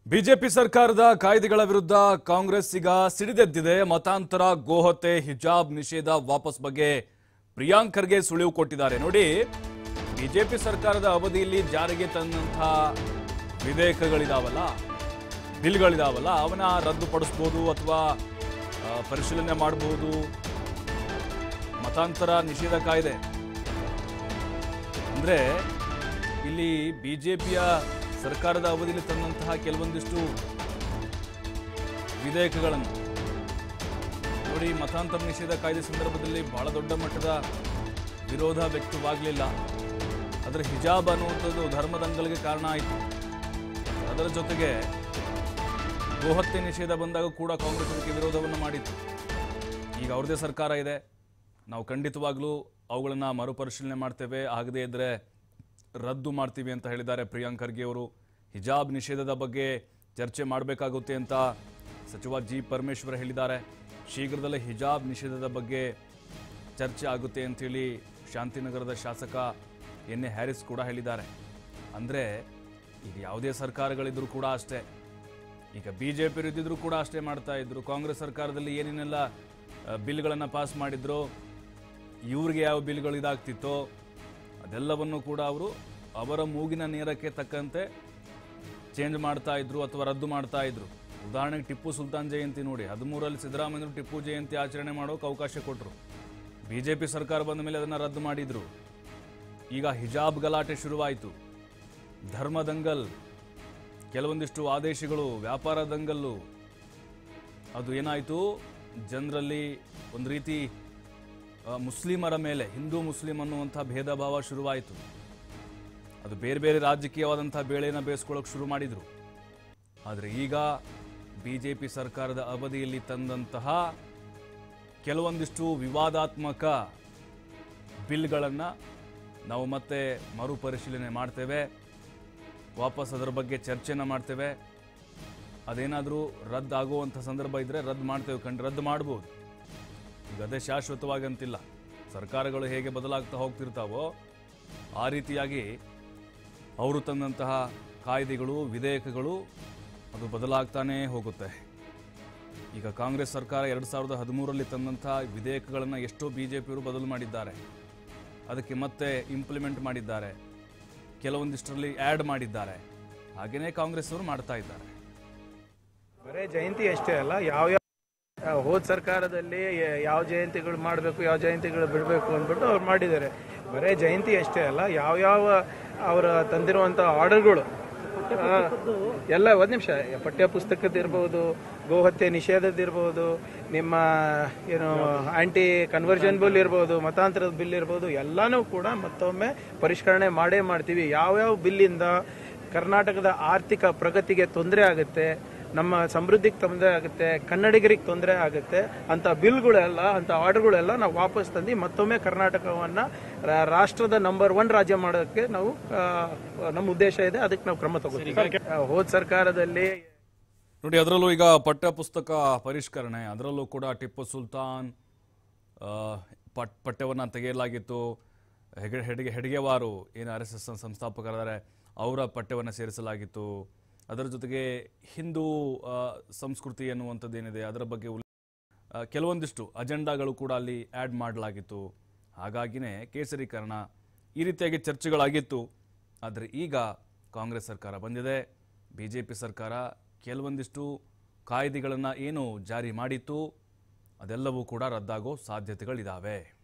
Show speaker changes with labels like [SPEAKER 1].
[SPEAKER 1] BJP ಸರ್ಕಾರದ ಕಾಯ್ದೆಗಳ ವಿರುದ್ಧ ಕಾಂಗ್ರೆಸ್ ಈಗ ಸಿಡಿದೆದ್ದಿದೆ ಮತಾಂತರ ಗೋಹತ್ಯೆ ಹಿಜಾಬ್ ನಿಷೇಧ ವಾಪಸ್ ಬಗ್ಗೆ ಪ್ರಿಯಾಂಕ್ ಖರ್ಗೆ ಸುಳಿವು ಕೊಟ್ಟಿದ್ದಾರೆ ನೋಡಿ ಬಿಜೆಪಿ ಸರ್ಕಾರದ ಅವಧಿಯಲ್ಲಿ ಜಾರಿಗೆ ತಂದಂತಹ ವಿಧೇಯಕಗಳಿದಾವಲ್ಲ ಬಿಲ್ಗಳಿದಾವಲ್ಲ ಅವನ್ನ ರದ್ದುಪಡಿಸ್ಬೋದು ಅಥವಾ ಆ, ಪರಿಶೀಲನೆ ಮಾಡಬಹುದು ಮತಾಂತರ ನಿಷೇಧ ಕಾಯ್ದೆ ಅಂದ್ರೆ ಇಲ್ಲಿ ಬಿಜೆಪಿಯ ಸರ್ಕಾರದ ಅವಧಿಯಲ್ಲಿ ತಂದಂತಹ ಕೆಲವೊಂದಿಷ್ಟು ವಿಧೇಯಕಗಳನ್ನು ನೋಡಿ ಮತಾಂತರ ನಿಷೇಧ ಕಾಯ್ದೆ ಸಂದರ್ಭದಲ್ಲಿ ಬಹಳ ದೊಡ್ಡ ಮಟ್ಟದ ವಿರೋಧ ವ್ಯಕ್ತವಾಗಲಿಲ್ಲ ಅದರ ಹಿಜಾಬ್ ಅನ್ನುವಂಥದ್ದು ಧರ್ಮದಂಗಲಿಗೆ ಕಾರಣ ಆಯಿತು ಅದರ ಜೊತೆಗೆ ಗೋಹತ್ಯೆ ನಿಷೇಧ ಬಂದಾಗ ಕೂಡ ಕಾಂಗ್ರೆಸ್ ಅದಕ್ಕೆ ವಿರೋಧವನ್ನು ಮಾಡಿತ್ತು ಈಗ ಅವ್ರದ್ದೇ ಸರ್ಕಾರ ಇದೆ ನಾವು ಖಂಡಿತವಾಗ್ಲೂ ಅವುಗಳನ್ನು ಮರುಪರಿಶೀಲನೆ ಮಾಡ್ತೇವೆ ಆಗದೇ ಇದ್ದರೆ ರದ್ದು ಮಾಡ್ತೀವಿ ಅಂತ ಹೇಳಿದ್ದಾರೆ ಪ್ರಿಯಾಂಕ್ ಖರ್ಗೆ ಅವರು ಹಿಜಾಬ್ ನಿಷೇಧದ ಬಗ್ಗೆ ಚರ್ಚೆ ಮಾಡಬೇಕಾಗುತ್ತೆ ಅಂತ ಸಚಿವ ಜಿ ಪರಮೇಶ್ವರ್ ಹೇಳಿದ್ದಾರೆ ಶೀಘ್ರದಲ್ಲೇ ಹಿಜಾಬ್ ನಿಷೇಧದ ಬಗ್ಗೆ ಚರ್ಚೆ ಆಗುತ್ತೆ ಅಂತೇಳಿ ಶಾಂತಿನಗರದ ಶಾಸಕ ಎನ್ ಎ ಹ್ಯಾರಿಸ್ ಕೂಡ ಹೇಳಿದ್ದಾರೆ ಅಂದರೆ ಈಗ ಯಾವುದೇ ಸರ್ಕಾರಗಳಿದ್ರೂ ಕೂಡ ಅಷ್ಟೇ ಈಗ ಬಿ ಜೆ ಪಿ ಇದ್ದಿದ್ರು ಕೂಡ ಅಷ್ಟೇ ಮಾಡ್ತಾ ಇದ್ರು ಕಾಂಗ್ರೆಸ್ ಸರ್ಕಾರದಲ್ಲಿ ಏನೇನೆಲ್ಲ ಬಿಲ್ಗಳನ್ನು ಪಾಸ್ ಮಾಡಿದ್ರು ಇವ್ರಿಗೆ ಯಾವ ಬಿಲ್ಗಳು ಇದಾಗ್ತಿತ್ತೋ ಅದೆಲ್ಲವನ್ನು ಕೂಡ ಅವರು ಅವರ ಮೂಗಿನ ನೇರಕ್ಕೆ ತಕ್ಕಂತೆ ಚೇಂಜ್ ಮಾಡ್ತಾ ಇದ್ರು ಅಥವಾ ರದ್ದು ಮಾಡ್ತಾ ಇದ್ರು ಉದಾಹರಣೆಗೆ ಟಿಪ್ಪು ಸುಲ್ತಾನ್ ಜಯಂತಿ ನೋಡಿ ಹದಿಮೂರಲ್ಲಿ ಸಿದ್ದರಾಮಯ್ಯರು ಟಿಪ್ಪು ಜಯಂತಿ ಆಚರಣೆ ಮಾಡೋಕೆ ಅವಕಾಶ ಕೊಟ್ಟರು ಬಿ ಜೆ ಪಿ ಸರ್ಕಾರ ಬಂದ ಮೇಲೆ ಅದನ್ನು ರದ್ದು ಮಾಡಿದ್ರು ಈಗ ಹಿಜಾಬ್ ಗಲಾಟೆ ಶುರುವಾಯಿತು ಧರ್ಮ ದಂಗಲ್ ಕೆಲವೊಂದಿಷ್ಟು ಆದೇಶಗಳು ವ್ಯಾಪಾರ ದಂಗಲ್ಲು ಅದು ಏನಾಯಿತು ಜನರಲ್ಲಿ ಒಂದು ರೀತಿ ಆ, ಮುಸ್ಲಿಮರ ಮೇಲೆ ಹಿಂದೂ ಮುಸ್ಲಿಂ ಅನ್ನುವಂಥ ಭೇದ ಭಾವ ಶುರುವಾಯಿತು ಅದು ಬೇರೆ ಬೇರೆ ರಾಜಕೀಯವಾದಂಥ ಬೇಳೆನ ಬೇಯಿಸ್ಕೊಳ್ಳೋಕೆ ಶುರು ಮಾಡಿದರು ಆದರೆ ಈಗ ಬಿ ಜೆ ಪಿ ಸರ್ಕಾರದ ಅವಧಿಯಲ್ಲಿ ತಂದಂತಹ ಕೆಲವೊಂದಿಷ್ಟು ವಿವಾದಾತ್ಮಕ ಬಿಲ್ಗಳನ್ನು ನಾವು ಮತ್ತೆ ಮರುಪರಿಶೀಲನೆ ಮಾಡ್ತೇವೆ ವಾಪಸ್ ಅದರ ಬಗ್ಗೆ ಚರ್ಚೆನ ಮಾಡ್ತೇವೆ ಅದೇನಾದರೂ ರದ್ದು ಆಗುವಂಥ ಸಂದರ್ಭ ಇದ್ದರೆ ರದ್ದು ಮಾಡ್ತೇವೆ ಕಂಡು ರದ್ದು ಮಾಡ್ಬೋದು ಈಗ ಅದೇ ಶಾಶ್ವತವಾಗಿ ಅಂತಿಲ್ಲ ಸರ್ಕಾರಗಳು ಹೇಗೆ ಬದಲಾಗ್ತಾ ಹೋಗ್ತಿರ್ತಾವೋ ಆ ರೀತಿಯಾಗಿ ಅವರು ತಂದಂತಹ ಕಾಯ್ದೆಗಳು ವಿಧೇಯಕಗಳು ಅದು ಬದಲಾಗ್ತಾನೇ ಹೋಗುತ್ತೆ ಈಗ ಕಾಂಗ್ರೆಸ್ ಸರ್ಕಾರ ಎರಡು ಸಾವಿರದ ಹದಿಮೂರರಲ್ಲಿ ತಂದಂಥ ವಿಧೇಯಕಗಳನ್ನು ಎಷ್ಟೋ ಬಿ ಜೆ ಪಿಯವರು ಬದಲು ಮಾಡಿದ್ದಾರೆ ಅದಕ್ಕೆ ಮತ್ತೆ ಇಂಪ್ಲಿಮೆಂಟ್ ಮಾಡಿದ್ದಾರೆ ಕೆಲವೊಂದಿಷ್ಟರಲ್ಲಿ ಆ್ಯಡ್ ಮಾಡಿದ್ದಾರೆ ಹಾಗೆಯೇ ಕಾಂಗ್ರೆಸ್ ಅವರು ಮಾಡ್ತಾ ಇದ್ದಾರೆ
[SPEAKER 2] ಬರೇ ಜಯಂತಿ ಅಷ್ಟೇ ಅಲ್ಲ ಯಾವ ಯಾವ ಹೋದ ಸರ್ಕಾರದಲ್ಲಿ ಯ- ಯಾವ ಜಯಂತಿಗಳು ಮಾಡಬೇಕು ಯಾವ ಜಯಂತಿಗಳು ಬಿಡಬೇಕು ಅಂದ್ಬಿಟ್ಟು ಅವ್ರು ಮಾಡಿದ್ದಾರೆ ಬರೇ ಜಯಂತಿ ಅಷ್ಟೇ ಅಲ್ಲ ಯಾವ್ಯಾವ ಅವರ ತಂದಿರುವಂಥ ಆರ್ಡರ್ಗಳು ಆ, ಎಲ್ಲ ಒಂದು ನಿಮಿಷ ಪಠ್ಯ ಪುಸ್ತಕದಿರ್ಬೋದು ಗೋಹತ್ಯೆ ನಿಷೇಧದಿರ್ಬೋದು ನಿಮ್ಮ ಏನು ಆಂಟಿ ಕನ್ವರ್ಷನ್ ಬಿಲ್ ಇರ್ಬೋದು ಮತಾಂತರದ ಬಿಲ್ ಇರ್ಬೋದು ಎಲ್ಲನೂ ಕೂಡ ಮತ್ತೊಮ್ಮೆ ಪರಿಷ್ಕರಣೆ ಮಾಡೇ ಮಾಡ್ತೀವಿ ಯಾವ್ಯಾವ ಬಿಲ್ಲಿಂದ ಕರ್ನಾಟಕದ ಆರ್ಥಿಕ ಪ್ರಗತಿಗೆ ತೊಂದರೆ ಆಗುತ್ತೆ ನಮ್ಮ ಸಮೃದ್ಧಿಗೆ ತೊಂದರೆ ಆಗುತ್ತೆ ಕನ್ನಡಿಗರಿಗೆ ತೊಂದರೆ ಆಗುತ್ತೆ ಅಂತ ಬಿಲ್ಗಳೆಲ್ಲ ಅಂತ ಆರ್ಡರ್ಗಳೆಲ್ಲ ನಾವು ವಾಪಸ್ ತಂದು ಮತ್ತೊಮ್ಮೆ ಕರ್ನಾಟಕವನ್ನ ರಾ- ರಾಷ್ಟ್ರದ ನಂಬರ್ ಒನ್ ರಾಜ್ಯ ಮಾಡೋಕ್ಕೆ ನಾವು ಆ, ನಮ್ಮ ಉದ್ದೇಶ ಇದೆ ಅದಕ್ಕೆ ನಾವು ಕ್ರಮ ತಗೋತೀವಿ ಹೋದ ಸರ್ಕಾರದಲ್ಲಿ
[SPEAKER 1] ನೋಡಿ ಅದರಲ್ಲೂ ಈಗ ಪಠ್ಯ ಪುಸ್ತಕ ಪರಿಷ್ಕರಣೆ ಅದರಲ್ಲೂ ಕೂಡ ಟಿಪ್ಪು ಸುಲ್ತಾನ್ ಆ, ಪಟ್ ಪಠ್ಯವನ್ನು ತೆಗೆಯಲಾಗಿತ್ತು ಹೆಗೆ ಹೆಡಿಗೆ ಹೆಡಿಗೆವಾರು ಏನು ಆರ್ ಎಸ್ ಎಸ್ ಸಂಸ್ಥಾಪಕರಿದ್ದಾರೆ ಅವರ ಪಠ್ಯವನ್ನು ಸೇರಿಸಲಾಗಿತ್ತು ಅದರ ಜೊತೆಗೆ ಹಿಂದೂ ಆ, ಸಂಸ್ಕೃತಿ ಎನ್ನುವಂಥದ್ದು ಏನಿದೆ ಅದರ ಬಗ್ಗೆ ಉಲ್- ಆ, ಕೆಲವೊಂದಿಷ್ಟು ಅಜೆಂಡಾಗಳು ಕೂಡ ಅಲ್ಲಿ ಆ್ಯಡ್ ಮಾಡಲಾಗಿತ್ತು ಹಾಗಾಗಿನೇ ಕೇಸರೀಕರಣ ಈ ರೀತಿಯಾಗಿ ಚರ್ಚೆಗಳಾಗಿತ್ತು ಆದರೆ ಈಗ ಕಾಂಗ್ರೆಸ್ ಸರ್ಕಾರ ಬಂದಿದೆ ಬಿ ಜೆ ಪಿ ಸರ್ಕಾರ ಕೆಲವೊಂದಿಷ್ಟು ಕಾಯ್ದೆಗಳನ್ನು ಏನು ಜಾರಿ ಮಾಡಿತ್ತು ಅದೆಲ್ಲವೂ ಕೂಡ ರದ್ದಾಗೋ ಸಾಧ್ಯತೆಗಳಿದ್ದಾವೆ